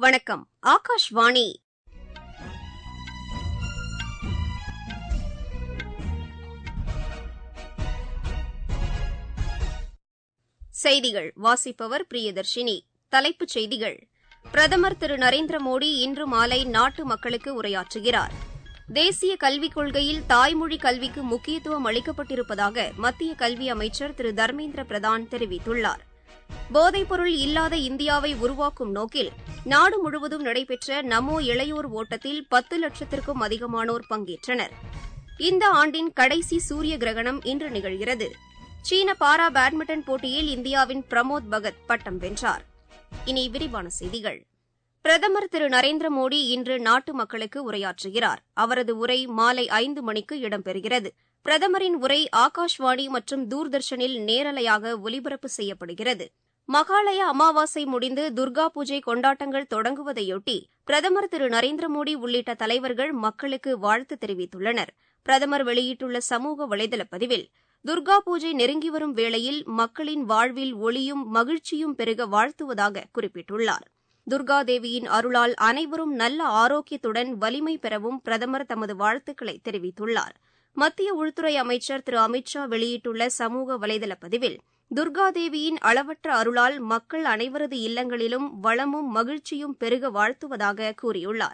வணக்கம் ஆகாஷ்வாணி செய்திகள் வாசிப்பவர் பிரியதர்ஷினி தலைப்புச் செய்திகள் பிரதமர் திரு நரேந்திர மோடி இன்று மாலை நாட்டு மக்களுக்கு உரையாற்றுகிறார் தேசிய கல்விக் கொள்கையில் தாய்மொழி கல்விக்கு முக்கியத்துவம் அளிக்கப்பட்டிருப்பதாக மத்திய கல்வி அமைச்சர் திரு தர்மேந்திர பிரதான் தெரிவித்துள்ளார் போதைப்பொருள் இல்லாத இந்தியாவை உருவாக்கும் நோக்கில் நாடு முழுவதும் நடைபெற்ற நமோ இளையோர் ஓட்டத்தில் பத்து லட்சத்திற்கும் அதிகமானோர் பங்கேற்றனர் இந்த ஆண்டின் கடைசி சூரிய கிரகணம் இன்று நிகழ்கிறது சீன பாரா பேட்மிண்டன் போட்டியில் இந்தியாவின் பிரமோத் பகத் பட்டம் வென்றார் இனி விரிவான செய்திகள் பிரதமர் திரு நரேந்திர மோடி இன்று நாட்டு மக்களுக்கு உரையாற்றுகிறார் அவரது உரை மாலை ஐந்து மணிக்கு இடம்பெறுகிறது பிரதமரின் உரை ஆகாஷ்வாணி மற்றும் தூர்தர்ஷனில் நேரலையாக ஒலிபரப்பு செய்யப்படுகிறது மகாலய அமாவாசை முடிந்து துர்கா பூஜை கொண்டாட்டங்கள் தொடங்குவதையொட்டி பிரதமர் திரு நரேந்திர மோடி உள்ளிட்ட தலைவர்கள் மக்களுக்கு வாழ்த்து தெரிவித்துள்ளனர் பிரதமர் வெளியிட்டுள்ள சமூக வலைதள பதிவில் துர்கா பூஜை நெருங்கி வரும் வேளையில் மக்களின் வாழ்வில் ஒளியும் மகிழ்ச்சியும் பெருக வாழ்த்துவதாக குறிப்பிட்டுள்ளார் துர்கா தேவியின் அருளால் அனைவரும் நல்ல ஆரோக்கியத்துடன் வலிமை பெறவும் பிரதமர் தமது வாழ்த்துக்களை தெரிவித்துள்ளார் மத்திய உள்துறை அமைச்சர் திரு அமித் ஷா வெளியிட்டுள்ள சமூக வலைதள பதிவில் துர்கா தேவியின் அளவற்ற அருளால் மக்கள் அனைவரது இல்லங்களிலும் வளமும் மகிழ்ச்சியும் பெருக வாழ்த்துவதாக கூறியுள்ளார்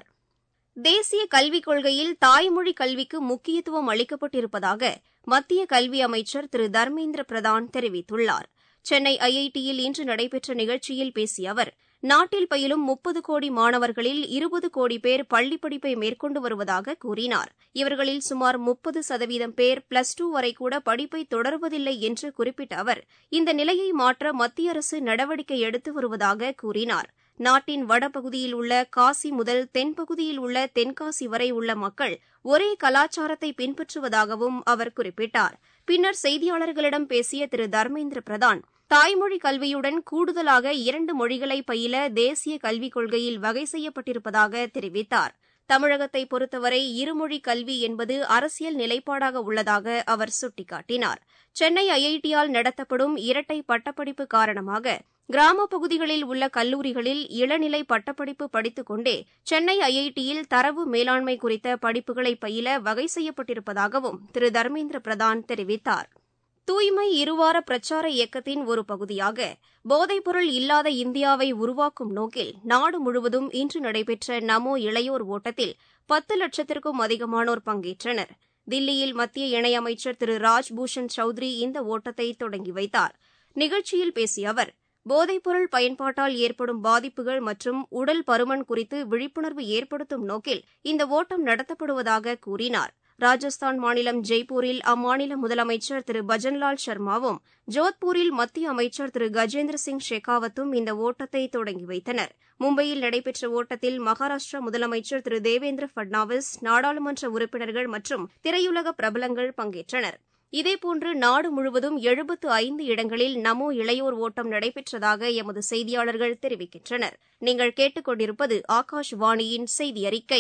தேசிய கல்விக் கொள்கையில் தாய்மொழி கல்விக்கு முக்கியத்துவம் அளிக்கப்பட்டிருப்பதாக மத்திய கல்வி அமைச்சர் திரு தர்மேந்திர பிரதான் தெரிவித்துள்ளார் சென்னை ஐஐடியில் இன்று நடைபெற்ற நிகழ்ச்சியில் பேசிய அவர் நாட்டில் பயிலும் முப்பது கோடி மாணவர்களில் இருபது கோடி பேர் பள்ளிப் படிப்பை மேற்கொண்டு வருவதாக கூறினார் இவர்களில் சுமார் முப்பது சதவீதம் பேர் பிளஸ் டூ வரை கூட படிப்பை தொடர்வதில்லை என்று குறிப்பிட்ட அவர் இந்த நிலையை மாற்ற மத்திய அரசு நடவடிக்கை எடுத்து வருவதாக கூறினார் நாட்டின் வடபகுதியில் உள்ள காசி முதல் தென்பகுதியில் உள்ள தென்காசி வரை உள்ள மக்கள் ஒரே கலாச்சாரத்தை பின்பற்றுவதாகவும் அவர் குறிப்பிட்டார் பின்னர் செய்தியாளர்களிடம் பேசிய திரு தர்மேந்திர பிரதான் தாய்மொழி கல்வியுடன் கூடுதலாக இரண்டு மொழிகளை பயில தேசிய கல்விக் கொள்கையில் வகை செய்யப்பட்டிருப்பதாக தெரிவித்தார் தமிழகத்தை பொறுத்தவரை இருமொழி கல்வி என்பது அரசியல் நிலைப்பாடாக உள்ளதாக அவர் சுட்டிக்காட்டினார் சென்னை ஐஐடியால் நடத்தப்படும் இரட்டை பட்டப்படிப்பு காரணமாக கிராமப் பகுதிகளில் உள்ள கல்லூரிகளில் இளநிலை பட்டப்படிப்பு படித்துக் கொண்டே சென்னை ஐஐடியில் தரவு மேலாண்மை குறித்த படிப்புகளை பயில வகை செய்யப்பட்டிருப்பதாகவும் திரு தர்மேந்திர பிரதான் தெரிவித்தார் தூய்மை இருவார பிரச்சார இயக்கத்தின் ஒரு பகுதியாக போதைப்பொருள் இல்லாத இந்தியாவை உருவாக்கும் நோக்கில் நாடு முழுவதும் இன்று நடைபெற்ற நமோ இளையோர் ஓட்டத்தில் பத்து லட்சத்திற்கும் அதிகமானோர் பங்கேற்றனர் தில்லியில் மத்திய இணையமைச்சர் திரு ராஜ்பூஷன் சௌத்ரி இந்த ஓட்டத்தை தொடங்கி வைத்தார் நிகழ்ச்சியில் பேசிய அவர் போதைப்பொருள் பயன்பாட்டால் ஏற்படும் பாதிப்புகள் மற்றும் உடல் பருமன் குறித்து விழிப்புணர்வு ஏற்படுத்தும் நோக்கில் இந்த ஓட்டம் நடத்தப்படுவதாக கூறினார் ராஜஸ்தான் மாநிலம் ஜெய்ப்பூரில் அம்மாநில முதலமைச்சர் திரு பஜன்லால் சர்மாவும் ஜோத்பூரில் மத்திய அமைச்சர் திரு கஜேந்திர சிங் ஷெகாவத்தும் இந்த ஓட்டத்தை தொடங்கி வைத்தனர் மும்பையில் நடைபெற்ற ஓட்டத்தில் மகாராஷ்டிரா முதலமைச்சர் திரு தேவேந்திர பட்னாவிஸ் நாடாளுமன்ற உறுப்பினர்கள் மற்றும் திரையுலக பிரபலங்கள் பங்கேற்றனர் இதேபோன்று நாடு முழுவதும் எழுபத்து ஐந்து இடங்களில் நமோ இளையோர் ஓட்டம் நடைபெற்றதாக எமது செய்தியாளர்கள் தெரிவிக்கின்றனர் நீங்கள் கேட்டுக்கொண்டிருப்பது ஆகாஷ்வாணியின் செய்தி அறிக்கை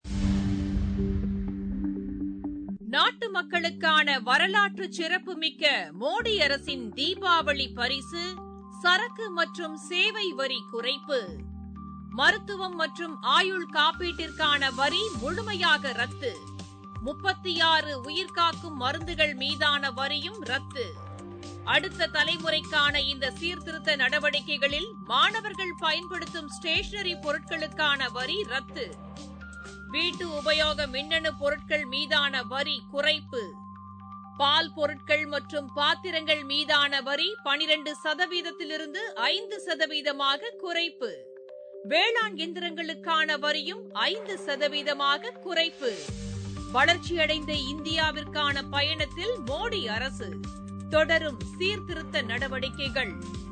நாட்டு மக்களுக்கான வரலாற்று சிறப்புமிக்க மோடி அரசின் தீபாவளி பரிசு சரக்கு மற்றும் சேவை வரி குறைப்பு மருத்துவம் மற்றும் ஆயுள் காப்பீட்டிற்கான வரி முழுமையாக ரத்து முப்பத்தி ஆறு உயிர்காக்கும் மருந்துகள் மீதான வரியும் ரத்து அடுத்த தலைமுறைக்கான இந்த சீர்திருத்த நடவடிக்கைகளில் மாணவர்கள் பயன்படுத்தும் ஸ்டேஷனரி பொருட்களுக்கான வரி ரத்து வீட்டு உபயோக மின்னணு பொருட்கள் மீதான வரி குறைப்பு பால் பொருட்கள் மற்றும் பாத்திரங்கள் மீதான வரி பனிரண்டு சதவீதத்திலிருந்து ஐந்து சதவீதமாக குறைப்பு வேளாண் எந்திரங்களுக்கான வரியும் ஐந்து சதவீதமாக குறைப்பு வளர்ச்சியடைந்த இந்தியாவிற்கான பயணத்தில் மோடி அரசு தொடரும் சீர்திருத்த நடவடிக்கைகள்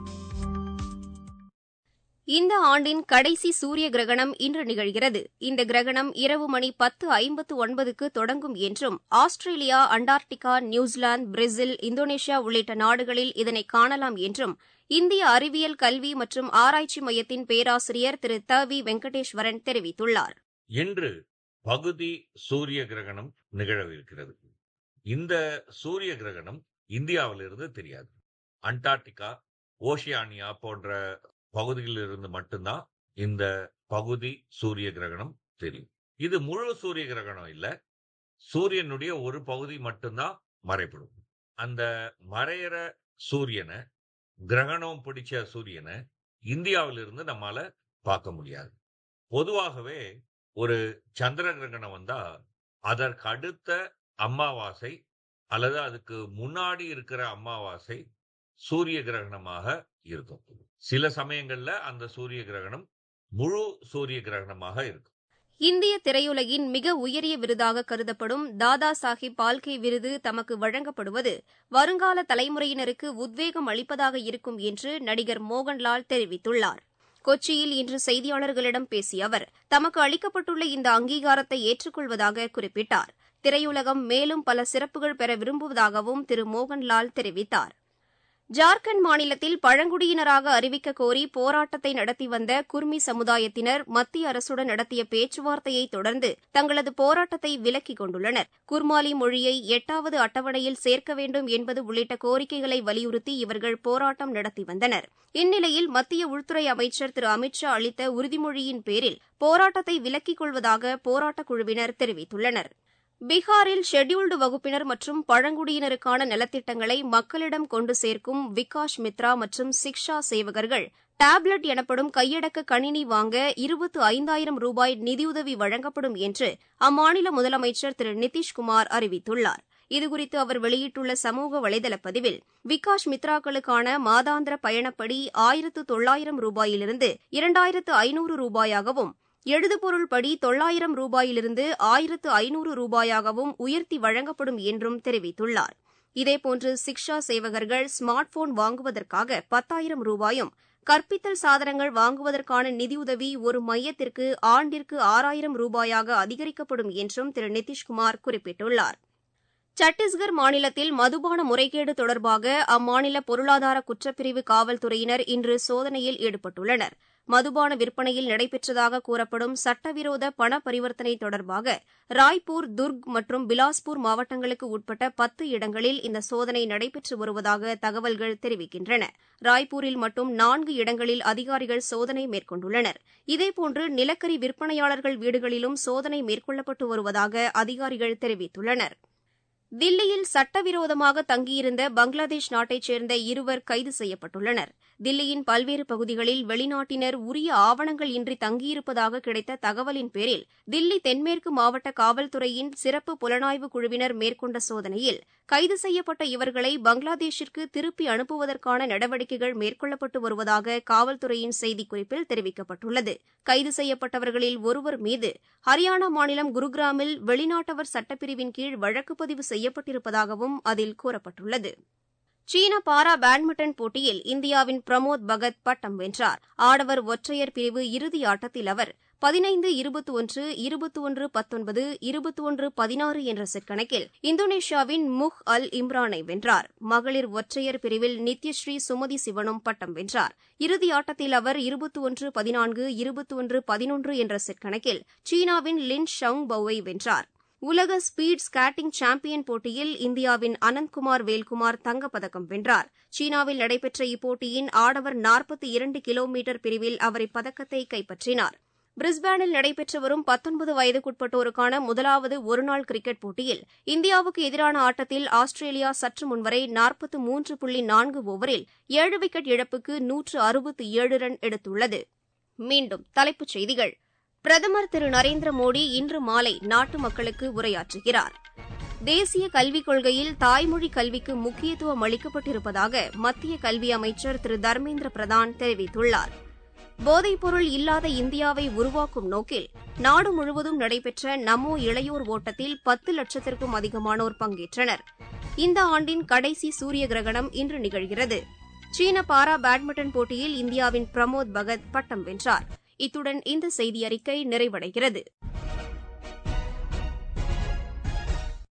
இந்த ஆண்டின் கடைசி சூரிய கிரகணம் இன்று நிகழ்கிறது இந்த கிரகணம் இரவு மணி பத்து ஐம்பத்து ஒன்பதுக்கு தொடங்கும் என்றும் Australia Antarctica New Zealand Brazil Indonesia உள்ளிட்ட நாடுகளில் இதனை காணலாம் என்றும் இந்திய அறிவியல் கல்வி மற்றும் ஆராய்ச்சி மையத்தின் பேராசிரியர் திரு த வி வெங்கடேஸ்வரன் தெரிவித்துள்ளார் இன்று பகுதி சூரிய கிரகணம் நிகழவிருக்கிறது இந்த சூரிய கிரகணம் இந்தியாவிலிருந்து தெரியாது அண்டார்டிகா ஓஷியானியா போன்ற பகுதிகளில் இருந்து மட்டும்தான் இந்த பகுதி சூரிய கிரகணம் தெரியும் இது முழு சூரிய கிரகணம் இல்ல சூரியனுடைய ஒரு பகுதி மட்டும்தான் மறைப்படும் அந்த மறையிற சூரியனை கிரகணம் பிடிச்ச சூரியனை இந்தியாவிலிருந்து நம்மால பார்க்க முடியாது பொதுவாகவே ஒரு சந்திர கிரகணம் வந்தா அதற்கு அடுத்த அமாவாசை அல்லது அதுக்கு முன்னாடி இருக்கிற அமாவாசை சூரிய கிரகணமாக இருக்கும் சில சமயங்கள்ல அந்த சூரிய கிரகணம் முழு சூரிய கிரகணமாக இருக்கும் இந்திய திரையுலகின் மிக உயரிய விருதாக கருதப்படும் தாதா சாஹிப் பால்கே விருது தமக்கு வழங்கப்படுவது வருங்கால தலைமுறையினருக்கு உத்வேகம் அளிப்பதாக இருக்கும் என்று நடிகர் மோகன்லால் தெரிவித்துள்ளார் கொச்சியில் இன்று செய்தியாளர்களிடம் பேசிய அவர் தமக்கு அளிக்கப்பட்டுள்ள இந்த அங்கீகாரத்தை ஏற்றுக்கொள்வதாக குறிப்பிட்டார் திரையுலகம் மேலும் பல சிறப்புகள் பெற விரும்புவதாகவும் திரு மோகன்லால் தெரிவித்தார் ஜார்க்கண்ட் மாநிலத்தில் பழங்குடியினராக அறிவிக்க கோரி போராட்டத்தை நடத்தி வந்த குர்மி சமுதாயத்தினர் மத்திய அரசுடன் நடத்திய பேச்சுவார்த்தையை தொடர்ந்து தங்களது போராட்டத்தை விலக்கிக் கொண்டுள்ளனர் குர்மாலி மொழியை எட்டாவது அட்டவணையில் சேர்க்க வேண்டும் என்பது உள்ளிட்ட கோரிக்கைகளை வலியுறுத்தி இவர்கள் போராட்டம் நடத்தி வந்தனர் இந்நிலையில் மத்திய உள்துறை அமைச்சர் திரு அமித் ஷா அளித்த உறுதிமொழியின் பேரில் போராட்டத்தை விலக்கிக் கொள்வதாக போராட்டக் குழுவினர் தெரிவித்துள்ளனர் பீகாரில் ஷெட்யூல்டு வகுப்பினர் மற்றும் பழங்குடியினருக்கான நலத்திட்டங்களை மக்களிடம் கொண்டு சேர்க்கும் விகாஷ் மித்ரா மற்றும் சிக்ஷா சேவகர்கள் டேப்லெட் எனப்படும் கையடக்க கணினி வாங்க இருபத்து ஐந்தாயிரம் ரூபாய் நிதியுதவி வழங்கப்படும் என்று அம்மாநில முதலமைச்சர் திரு நிதிஷ்குமார் அறிவித்துள்ளார் இதுகுறித்து அவர் வெளியிட்டுள்ள சமூக வலைதள பதிவில் விகாஷ் மித்ராக்களுக்கான மாதாந்திர பயணப்படி ஆயிரத்து தொள்ளாயிரம் ரூபாயிலிருந்து இரண்டாயிரத்து ஐநூறு ரூபாயாகவும் எழுதுபொருள் படி தொள்ளாயிரம் ரூபாயிலிருந்து ஆயிரத்து ஐநூறு ரூபாயாகவும் உயர்த்தி வழங்கப்படும் என்றும் தெரிவித்துள்ளார் இதேபோன்று சிக்ஷா சேவகர்கள் ஸ்மார்ட் போன் வாங்குவதற்காக பத்தாயிரம் ரூபாயும் கற்பித்தல் சாதனங்கள் வாங்குவதற்கான நிதியுதவி ஒரு மையத்திற்கு ஆண்டிற்கு ஆறாயிரம் ரூபாயாக அதிகரிக்கப்படும் என்றும் திரு நிதிஷ்குமார் குறிப்பிட்டுள்ளார் சத்தீஸ்கர் மாநிலத்தில் மதுபான முறைகேடு தொடர்பாக அம்மாநில பொருளாதார குற்றப்பிரிவு காவல்துறையினர் இன்று சோதனையில் ஈடுபட்டுள்ளனர் மதுபான விற்பனையில் நடைபெற்றதாக கூறப்படும் சட்டவிரோத பண பரிவர்த்தனை தொடர்பாக ராய்ப்பூர் துர்க் மற்றும் பிலாஸ்பூர் மாவட்டங்களுக்கு உட்பட்ட பத்து இடங்களில் இந்த சோதனை நடைபெற்று வருவதாக தகவல்கள் தெரிவிக்கின்றன ராய்ப்பூரில் மட்டும் நான்கு இடங்களில் அதிகாரிகள் சோதனை மேற்கொண்டுள்ளனர் இதேபோன்று நிலக்கரி விற்பனையாளர்கள் வீடுகளிலும் சோதனை மேற்கொள்ளப்பட்டு வருவதாக அதிகாரிகள் தெரிவித்துள்ளனர் தில்லியில் சட்டவிரோதமாக தங்கியிருந்த பங்களாதேஷ் நாட்டைச் சேர்ந்த இருவர் கைது செய்யப்பட்டுள்ளனர் தில்லியின் பல்வேறு பகுதிகளில் வெளிநாட்டினர் உரிய ஆவணங்கள் இன்றி தங்கியிருப்பதாக கிடைத்த தகவலின் பேரில் தில்லி தென்மேற்கு மாவட்ட காவல்துறையின் சிறப்பு புலனாய்வு குழுவினர் மேற்கொண்ட சோதனையில் கைது செய்யப்பட்ட இவர்களை பங்களாதேஷிற்கு திருப்பி அனுப்புவதற்கான நடவடிக்கைகள் மேற்கொள்ளப்பட்டு வருவதாக காவல்துறையின் செய்திக்குறிப்பில் தெரிவிக்கப்பட்டுள்ளது கைது செய்யப்பட்டவர்களில் ஒருவர் மீது ஹரியானா மாநிலம் குருகிராமில் வெளிநாட்டவர் சட்டப்பிரிவின் கீழ் வழக்கு பதிவு செய்யப்பட்டிருப்பதாகவும் அதில் கூறப்பட்டுள்ளது சீன பாரா பேட்மிண்டன் போட்டியில் இந்தியாவின் பிரமோத் பகத் பட்டம் வென்றார் ஆடவர் ஒற்றையர் பிரிவு இறுதி ஆட்டத்தில் அவர் பதினைந்து இருபத்தி ஒன்று இருபத்தி ஒன்று பத்தொன்பது இருபத்தி ஒன்று பதினாறு என்ற செட் கணக்கில் இந்தோனேஷியாவின் முஹ் அல் இம்ரானை வென்றார் மகளிர் ஒற்றையர் பிரிவில் நித்யஸ்ரீ சுமதி சிவனும் பட்டம் வென்றார் இறுதி ஆட்டத்தில் அவர் இருபத்தி ஒன்று பதினான்கு இருபத்தி ஒன்று பதினொன்று என்ற செட் கணக்கில் சீனாவின் லின் ஷவுங் பௌவை வென்றார் உலக ஸ்பீட் ஸ்கேட்டிங் சாம்பியன் போட்டியில் இந்தியாவின் அனந்த்குமார் வேல்குமார் தங்கப்பதக்கம் வென்றார் சீனாவில் நடைபெற்ற இப்போட்டியின் ஆடவர் நாற்பத்தி இரண்டு கிலோமீட்டர் பிரிவில் அவர் இப்பதக்கத்தை கைப்பற்றினார் பிரிஸ்பேனில் நடைபெற்று வரும் பத்தொன்பது வயதுக்குட்பட்டோருக்கான முதலாவது ஒருநாள் கிரிக்கெட் போட்டியில் இந்தியாவுக்கு எதிரான ஆட்டத்தில் ஆஸ்திரேலியா சற்று முன்வரை நாற்பத்து மூன்று புள்ளி நான்கு ஓவரில் ஏழு விக்கெட் இழப்புக்கு நூற்று அறுபத்து ஏழு ரன் எடுத்துள்ளது மீண்டும் தலைப்புச் செய்திகள் பிரதமர் திரு நரேந்திர மோடி இன்று மாலை நாட்டு மக்களுக்கு உரையாற்றுகிறார் தேசிய கல்விக் கொள்கையில் தாய்மொழி கல்விக்கு முக்கியத்துவம் அளிக்கப்பட்டிருப்பதாக மத்திய கல்வி அமைச்சர் திரு தர்மேந்திர பிரதான் தெரிவித்துள்ளார் போதைப்பொருள் இல்லாத இந்தியாவை உருவாக்கும் நோக்கில் நாடு முழுவதும் நடைபெற்ற நமோ இளையோர் ஓட்டத்தில் பத்து லட்சத்திற்கும் அதிகமானோர் பங்கேற்றனர் இந்த ஆண்டின் கடைசி சூரிய கிரகணம் இன்று நிகழ்கிறது சீன பாரா பேட்மிண்டன் போட்டியில் இந்தியாவின் பிரமோத் பகத் பட்டம் வென்றார் இத்துடன் இந்த செய்தியறிக்கை நிறைவடைகிறது